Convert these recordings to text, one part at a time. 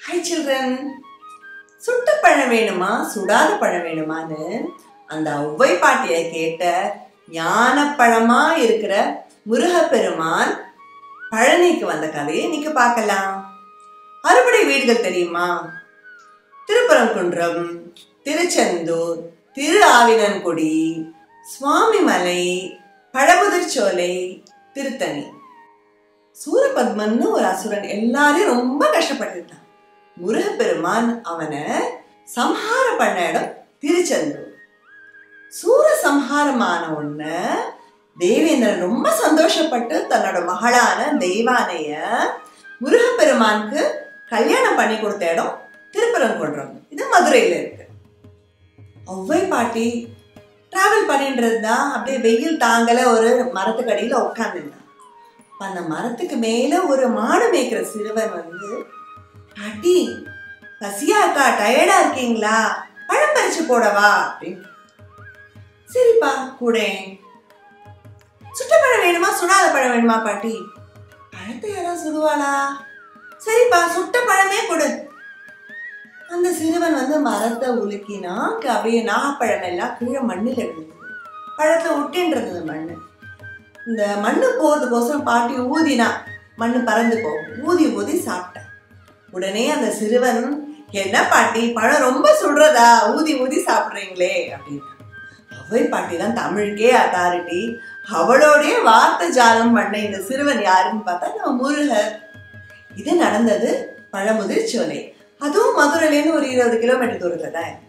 Hi children சுட்ட பழம் வேணுமா சுடாத பழம் வேணுமான்னு அந்த ஒவ்வை பாட்டியை கேட்ட ஞானப்பழமா இருக்கிற முருகப்பெருமான் பழனிக்கு வந்த கதையை இன்னைக்கு பார்க்கலாம் அறுபடை வீடுகள் தெரியுமா திருப்பரங்குன்றம் திருச்செந்தூர் திரு ஆவினன்குடி சுவாமிமலை பழமுதிர்ச்சோலை திருத்தணி சூரபத்மன்னு ஒரு அசுரன் எல்லாரையும் ரொம்ப கஷ்டப்பட்டுட்டான் முருகப்பெருமான் அவனை சம்ஹாரம் பண்ண இடம் திருச்செந்தூர் சூர சம்ஹாரமான உடன தேவேந்திரன் ரொம்ப சந்தோஷப்பட்டு தன்னோட மகளான தெய்வானைய முருகப்பெருமானுக்கு கல்யாணம் பண்ணி கொடுத்த இடம் திருப்பரங்குன்றம் இது மதுரையில இருக்கு ஒவ்வை பாட்டி டிராவல் பண்ணிட்டு இருந்தா அப்படியே வெயில் தாங்கல ஒரு மரத்துக்கு அடியில உட்காந்துருந்தான் அப்ப அந்த மரத்துக்கு மேல ஒரு மாடு மேய்க்கிற சிறுவன் வந்து பாட்டி பசியா இருக்கா டயர்டா இருக்கீங்களா பழம் பறிச்சு போடவா அப்படின்னு சரிப்பா கூட சுட்ட பழம் வேணுமா சுடாத பழம் வேணுமா பாட்டி பழத்தை யாராவது சுடுவாளா சரிப்பா சுட்ட பழமே கொடு அந்த சிறுவன் வந்து மரத்தை உலுக்கினா அங்க அப்படியே நாகப்பழம் எல்லாம் கீழே மண்ணில் இருந்தது பழத்தை ஒட்டின்றது மண்ணு இந்த மண்ணு போறதுக்கோசரம் பாட்டி ஊதினா மண்ணு பறந்து போகும் ஊதி ஊதி சாப்பிட்டேன் உடனே அந்த சிறுவன் என்ன பாட்டி பழம் ரொம்ப சுடுறதா ஊதி ஊதி சாப்பிடுறீங்களே அப்படின்னு அவை பாட்டி தான் தமிழுக்கே அத்தாரிட்டி அவளோடைய வார்த்தை ஜாலம் பண்ண இந்த சிறுவன் யாருன்னு பார்த்தா நம்ம முருகர் இது நடந்தது பழமுதிர் சோலை அதுவும் மதுரையிலேருந்து ஒரு இருபது கிலோமீட்டர் தூரத்துல தான் இருக்கு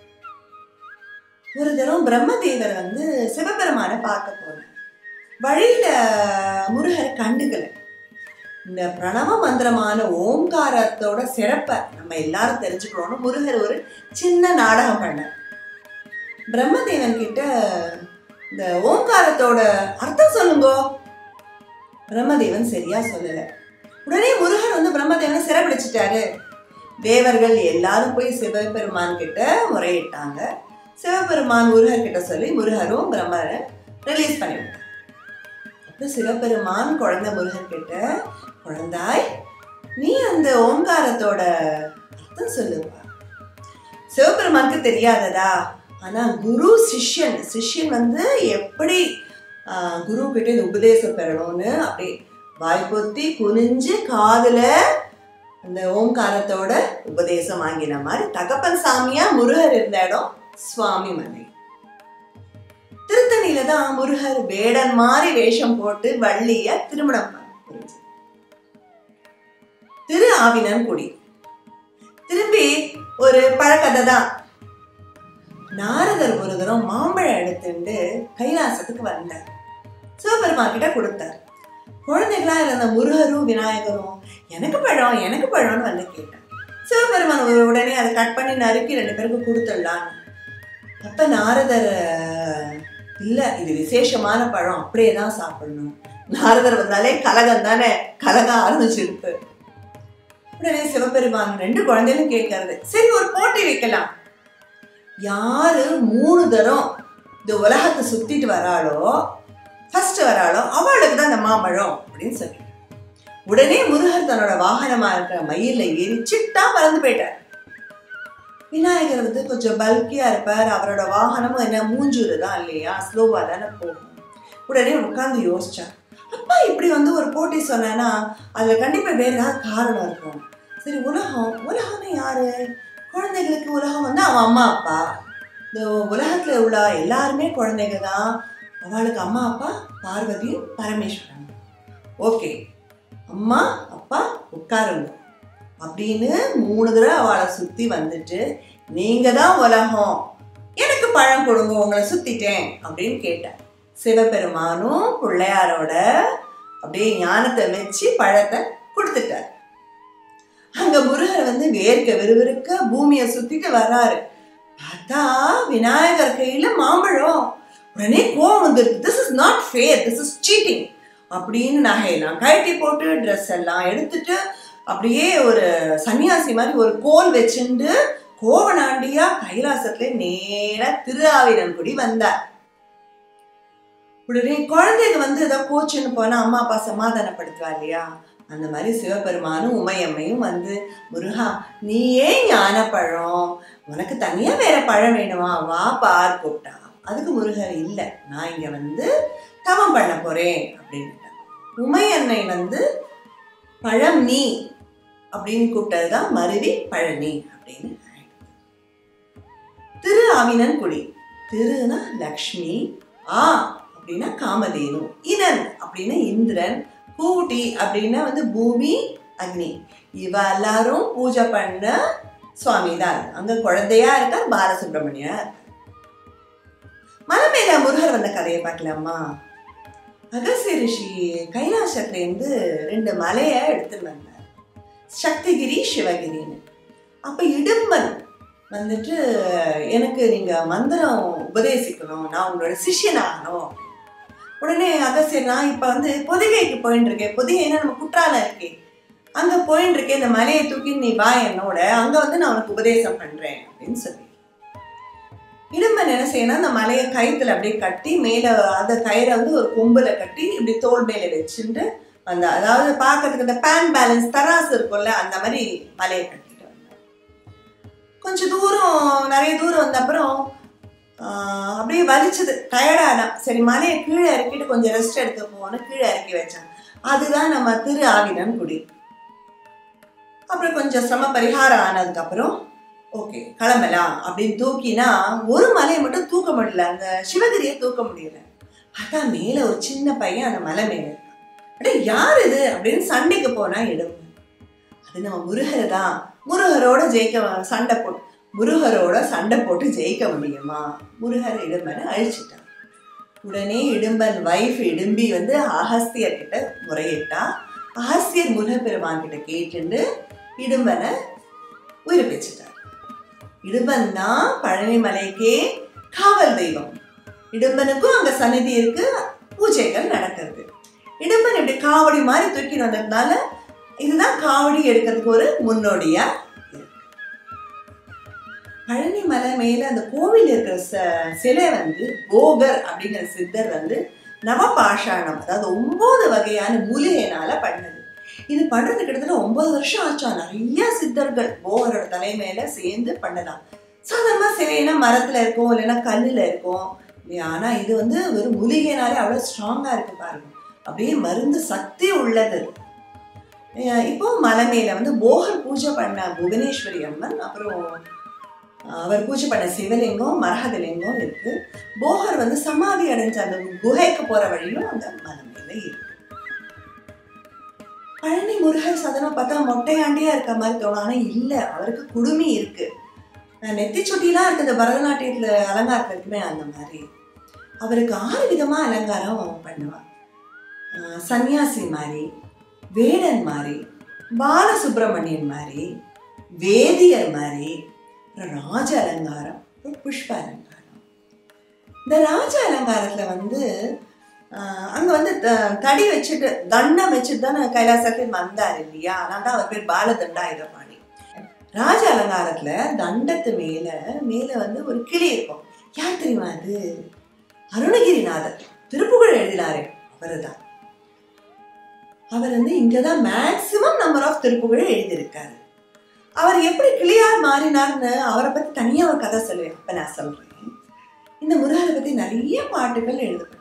ஒரு தரம் பிரம்மதேவர் வந்து சிவபெருமானை பார்க்க போனார் வழியில முருகர் கண்டுக்கல இந்த பிரணவ மந்திரமான ஓம்காரத்தோட சிறப்பை நம்ம எல்லாரும் தெரிஞ்சுக்கணும்னு முருகர் ஒரு சின்ன நாடகம் பண்ணார் பிரம்மதேவன் கிட்ட இந்த ஓம்காரத்தோட அர்த்தம் சொல்லுங்கோ பிரம்மதேவன் சரியா சொல்லல உடனே முருகர் வந்து பிரம்மதேவனை சிறப்பிடிச்சிட்டாரு தேவர்கள் எல்லாரும் போய் சிவபெருமான் கிட்ட முறையிட்டாங்க சிவபெருமான் முருகர் கிட்ட சொல்லி முருகரும் பிரம்மரை ரிலீஸ் பண்ணிவிட்டார் அப்ப சிவபெருமான் குழந்தை முருகன் கிட்ட குழந்தாய் நீ அந்த ஓங்காரத்தோட அர்த்தம் சொல்லுவா சிவபெருமானுக்கு தெரியாததா ஆனா குரு சிஷ்யன் சிஷ்யன் வந்து எப்படி ஆஹ், குரு கிட்ட இந்த உபதேசம் பெறணும்னு அப்படி வாய் பொத்தி குனிஞ்சு காதுல அந்த ஓங்காரத்தோட உபதேசம் வாங்கின மாதிரி தகப்பன் சாமியா முருகர் இருந்த இடம் சுவாமி மலை திருத்தணியில தான் முருகர் வேடன் மாதிரி வேஷம் போட்டு வள்ளிய திருமணம் புரிஞ்சு திரு ஆவினன் குடி திரும்பி ஒரு பழக்கதை தான் நாரதர் ஒரு தரம் மாம்பழம் எடுத்துட்டு கைலாசத்துக்கு வந்தார் சிவபெருமான் கிட்ட கொடுத்தார் குழந்தைகளா இருந்த முருகரும் விநாயகரும் எனக்கு பழம் எனக்கு பழம்னு வந்து கேட்டான் சிவபெருமான் ஒரு உடனே அதை கட் பண்ணி நறுக்கி ரெண்டு பேருக்கு கொடுத்துடலான்னு அப்ப நாரதர் அஹ், இல்ல இது விசேஷமான பழம் அப்படியே தான் சாப்பிடணும் நாரதர் வந்தாலே கலகம் தானே கலகம் ஆரம்பிச்சிருக்கு உடனே சிவபெருமான் ரெண்டு குழந்தைகளும் கேட்கறது சரி ஒரு போட்டி வைக்கலாம் யாரு மூணு தரம் இந்த உலகத்தை சுத்திட்டு வராளோ ஃபர்ஸ்ட் வராளோ அவளுக்கு தான் இந்த மாம்பழம் அப்படின்னு சொல்லி உடனே முருகர் தன்னோட வாகனமா இருக்கிற மயில ஏறி சிட்டா பறந்து போயிட்டார் விநாயகர் வந்து கொஞ்சம் பல்கியா இருப்பார் அவரோட வாகனமும் என்ன மூஞ்சூறு தான் இல்லையா ஸ்லோவா தானே போகும் உடனே உட்காந்து யோசிச்சார் அப்பா இப்படி வந்து ஒரு போட்டி சொன்னேன்னா அதுல கண்டிப்பா வேற ஏதாவது காரணம் இருக்கும் சரி உலகம் உலகம்னு யாரு குழந்தைகளுக்கு உலகம் வந்து அவன் அம்மா அப்பா இந்த உலகத்துல உள்ள எல்லாருமே குழந்தைங்க தான் அவளுக்கு அம்மா அப்பா பார்வதியும் பரமேஸ்வரன் ஓகே அம்மா அப்பா உட்காருங்க அப்படின்னு மூணு தடவை அவளை சுத்தி வந்துட்டு நீங்க தான் உலகம் எனக்கு பழம் கொடுங்க உங்களை சுத்திட்டேன் அப்படின்னு கேட்டார் சிவபெருமானும் பிள்ளையாரோட அப்படியே ஞானத்தை வச்சு பழத்தை கொடுத்துட்டார் அங்க முருகர் வந்து வேர்க்க விறுவிறுக்க பூமியை சுத்திட்டு வர்றாரு பார்த்தா விநாயகர் கையில மாம்பழம் உடனே கோவம் வந்துருக்கு this is not fair this is cheating அப்படின்னு நகையெல்லாம் கழட்டி போட்டு ட்ரெஸ் எல்லாம் எடுத்துட்டு அப்படியே ஒரு சன்னியாசி மாதிரி ஒரு கோல் வச்சுண்டு கோவனாண்டியா கைலாசத்துல நேரா திருஆவினன்குடி வந்தார் உடனே குழந்தைங்க வந்து ஏதோ கோச்சுன்னு போனா அம்மா அப்பா சமாதானப்படுத்துவா இல்லையா அந்த மாதிரி சிவபெருமானும் உமையம்மையும் வந்து முருகா நீ ஏன் ஞானப்பழம் உனக்கு தனியா வேற பழம் வேணுமா வா பார் கூப்பிட்டா அதுக்கு முருகர் இல்லை நான் இங்க வந்து தவம் பண்ண போறேன் அப்படின்னு உமையன்னை வந்து பழம் நீ அப்படின்னு கூப்பிட்டதுதான் மருவி பழனி அப்படின்னு ஆயிடுது. திரு ஆவினன் குடி திருனா லக்ஷ்மி ஆ அப்படின்னா காமதேனு இனன் அப்படின்னா இந்திரன் பூட்டி அப்படின்னா வந்து பூமி அக்னி இவ எல்லாரும் பூஜை பண்ண சுவாமி தான் அங்க குழந்தையா இருக்கார் பாலசுப்ரமணியா இருக்கார் மலை மேல முருகர் வந்த கதையை பார்க்கலாமா அகசிய ரிஷி கைலாசத்துலேருந்து ரெண்டு மலையை எடுத்துட்டு வந்தார் சக்திகிரி சிவகிரின்னு அப்ப இடும்பன் வந்துட்டு எனக்கு நீங்க மந்திரம் உபதேசிக்கணும் நான் உங்களோட சிஷ்யனாகணும் உடனே அகசியர் நான் இப்ப வந்து பொதிகைக்கு போயின்னு இருக்கேன் பொதிகைன்னா நம்ம குற்றாலம் இருக்கே அங்க போயின்னு இருக்கேன் இந்த மலையை தூக்கி நீ வா என்னோட அங்க வந்து நான் உனக்கு உபதேசம் பண்றேன் அப்படின்னு சொல்லி இடும்பன் என்ன செய்யணும் அந்த மலையை கயித்துல அப்படியே கட்டி மேல அந்த கயிறை வந்து ஒரு கொம்புல கட்டி இப்படி தோல் மேல வச்சுட்டு அந்த அதாவது பார்க்கறதுக்கு அந்த பேன் பேலன்ஸ் தராசு இருக்கும்ல அந்த மாதிரி மலையை கட்டிட்டு வந்தார் கொஞ்சம் தூரம் நிறைய தூரம் வந்த அப்புறம் ஆஹ், அப்படியே வலிச்சது டயர்டானா சரி மலையை கீழே இறக்கிட்டு கொஞ்சம் ரெஸ்ட் எடுத்து போகணும் கீழே இறக்கி வச்சான் அதுதான் நம்ம திரு ஆவினன் குடி அப்புறம் கொஞ்சம் சிரம பரிகாரம் ஆனதுக்கு அப்புறம் ஓகே கிளம்பலாம் அப்படின்னு தூக்கினா ஒரு மலையை மட்டும் தூக்க முடியல அந்த சிவகிரியை தூக்க முடியல பார்த்தா மேல ஒரு சின்ன பையன் அந்த மலை மேல இருக்கான் அடே யார் இது அப்படின்னு சண்டைக்கு போனா இடும்பு அது நம்ம முருகர் தான் முருகரோட ஜெயிக்க சண்டை போட்டு முருகரோட சண்டை போட்டு ஜெயிக்க முடியுமா முருகர் இடும்பனை அழிச்சிட்டான் உடனே இடும்பன் வைஃப் இடும்பி வந்து அகஸ்தியர் கிட்ட முறையிட்டா அகஸ்தியர் முருகப்பெருமான் கிட்ட கேட்டுண்டு இடும்பனை உயிர்ப்பிச்சிட்டார் இடும்பன் தான் பழனி மலைக்கே காவல் தெய்வம் இடும்பனுக்கும் அங்க சந்நிதி இருக்கு பூஜைகள் நடக்கிறது இடும்பன் இப்படி காவடி மாதிரி தூக்கிட்டு வந்ததுனால இதுதான் காவடி எடுக்கிறதுக்கு ஒரு முன்னோடியா இருக்கு. பழனி மலை மேல அந்த கோவில் இருக்கிற ச- சிலை வந்து போகர் அப்படிங்கிற சித்தர் வந்து நவபாஷாணம் அதாவது ஒன்பது வகையான மூலிகைனால பண்ணது இது பண்றது கிட்டத்தட்ட ஒன்பது வருஷம் ஆச்சா நிறைய சித்தர்கள் போகரோட தலைமையில சேர்ந்து பண்ணலாம் சாதாரணமா சிலைனா மரத்துல இருக்கும் இல்லைன்னா கல்லுல இருக்கும் இல்லையா? ஆனா இது வந்து ஒரு மூலிகைனாலே அவ்வளவு ஸ்ட்ராங்கா இருக்கு பாருங்க அப்படியே மருந்து சக்தி உள்ளது அஹ் இப்போ மலை மேல வந்து போகர் பூஜை பண்ண புவனேஸ்வரி அம்மன் அப்புறம் அஹ் அவர் பூஜை பண்ண சிவலிங்கம் மரகதலிங்கம் இருக்கு போகர் வந்து சமாதி அடைஞ்ச அந்த குகைக்கு போற வழியும் அந்த மலை மேல இருக்கு பழனி முருகர் சாதாரண பார்த்தா மொட்டையாண்டியா இருக்க மாதிரி தோணும் ஆனா இல்ல அவருக்கு குடுமி இருக்கு அஹ் நெத்தி சுட்டிலாம் இருக்கு இந்த பரதநாட்டியத்துல அலங்காரத்துல இருக்குமே அந்த மாதிரி அவருக்கு ஆறு விதமா அலங்காரம் பண்ணுவார் அஹ் சன்னியாசி மாதிரி வேடன் மாதிரி பாலசுப்ரமணியன் மாதிரி வேதியர் மாதிரி அப்புறம் ராஜ அலங்காரம் அப்புறம் புஷ்ப அலங்காரம் இந்த ராஜ அலங்காரத்துல வந்து ஆஹ், அங்க வந்து த- தடி வச்சுட்டு தண்டம் வச்சுட்டு தானே கைலாசத்தில் வந்தார் இல்லையா அதனால தான் அவர் பேர் பாலதண்டாயுதபாணி ராஜ அலங்காரத்துல தண்டத்து மேல மேல வந்து ஒரு கிளி இருக்கும் யார் தெரியுமா அது அருணகிரிநாதர் திருப்புகழ் எழுதினாரே அவர்தான் அவர் வந்து இங்கதான் மேக்சிமம் நம்பர் ஆஃப் திருப்புகழ் எழுதியிருக்காரு அவர் எப்படி கிளியார் மாறினார்னு அவரை பத்தி தனியா ஒரு கதை சொல்லுவேன் அப்ப நான் சொல்றேன் இந்த முருகரை பத்தி நிறைய பாட்டுகள் எழுதப்பட்டிருக்கு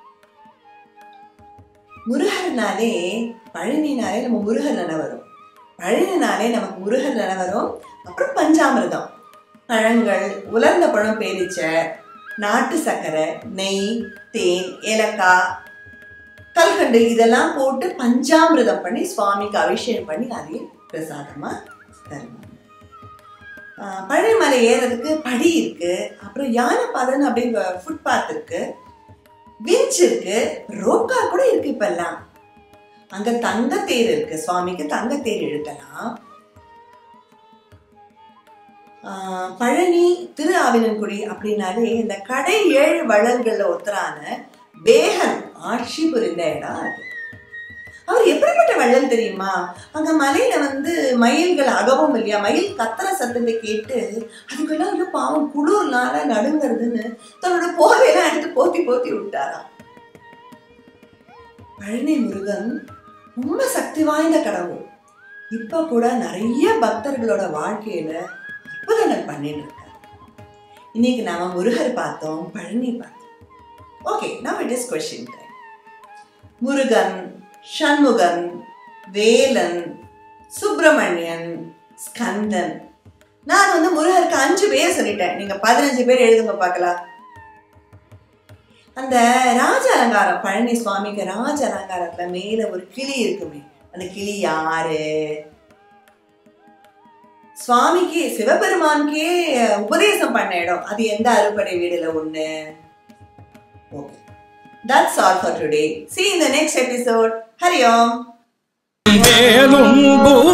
முருகர்னாலே பழனினாலே நம்ம முருகர் நினை வரும் பழனினாலே நமக்கு முருகர் நினை வரும் அப்புறம் பஞ்சாமிர்தம் பழங்கள் உலர்ந்த பழம் பேரிச்சை நாட்டு சர்க்கரை நெய் தேன் ஏலக்காய் கல்கண்டு இதெல்லாம் போட்டு பஞ்சாமிர்தம் பண்ணி சுவாமிக்கு அபிஷேகம் பண்ணி அதையும் பிரசாதமா தருவாங்க ஆஹ் பழனிமலை ஏறதுக்கு படி இருக்கு அப்புறம் யானை பாதன் அப்படிங்கிற ஃபுட்பாத் இருக்கு விஞ்ச் இருக்கு ரோப்கா கூட இருக்கு இப்ப எல்லாம் அங்க தங்க தேர் இருக்கு சுவாமிக்கு தங்க தேர் இழுக்கலாம் ஆஹ் பழனி திரு ஆவினன்குடி அப்படின்னாலே இந்த கடை ஏழு வள்ளல்கள்ல ஒருத்தரான பேகன் ஆட்சி புரிந்த இடம் அது அவர் எப்படிப்பட்ட வள்ளல் தெரியுமா அங்க மலையில வந்து மயில்கள் அகவும் இல்லையா மயில் கத்துற சத்தத்தை கேட்டு அதுக்கெல்லாம் ஐயோ பாவம் குளிர்னால நடுங்கிறதுன்னு தன்னோட போதையெல்லாம் எடுத்து போத்தி போத்தி விட்டாராம் பழனி முருகன் ரொம்ப சக்தி வாய்ந்த கடவுள் இப்ப கூட நிறைய பக்தர்களோட வாழ்க்கையில அற்புதங்கள் பண்ணிட்டு இருக்காரு இன்னைக்கு நாம முருகர் பார்த்தோம் பழனி பார்த்தோம் okay now it is question Murugan Shanmugan Velan Subramaniyan Skandan நான் வந்து முருகருக்கு அஞ்சு பேர் சொல்லிட்டேன் நீங்க பதினஞ்சு பேர் எழுதுங்க பார்க்கலாம் அந்த ராஜ அலங்காரம் பழனி சுவாமிக்கு ராஜ அலங்காரத்துல மேல ஒரு கிளி இருக்குமே அந்த கிளி யாரு சுவாமிக்கு சிவபெருமானுக்கே உபதேசம் பண்ண இடம் அது எந்த அறுபடை வீடுல ஒண்ணு okay that's all for today see you in the next episode Hari Om வேலும் பூ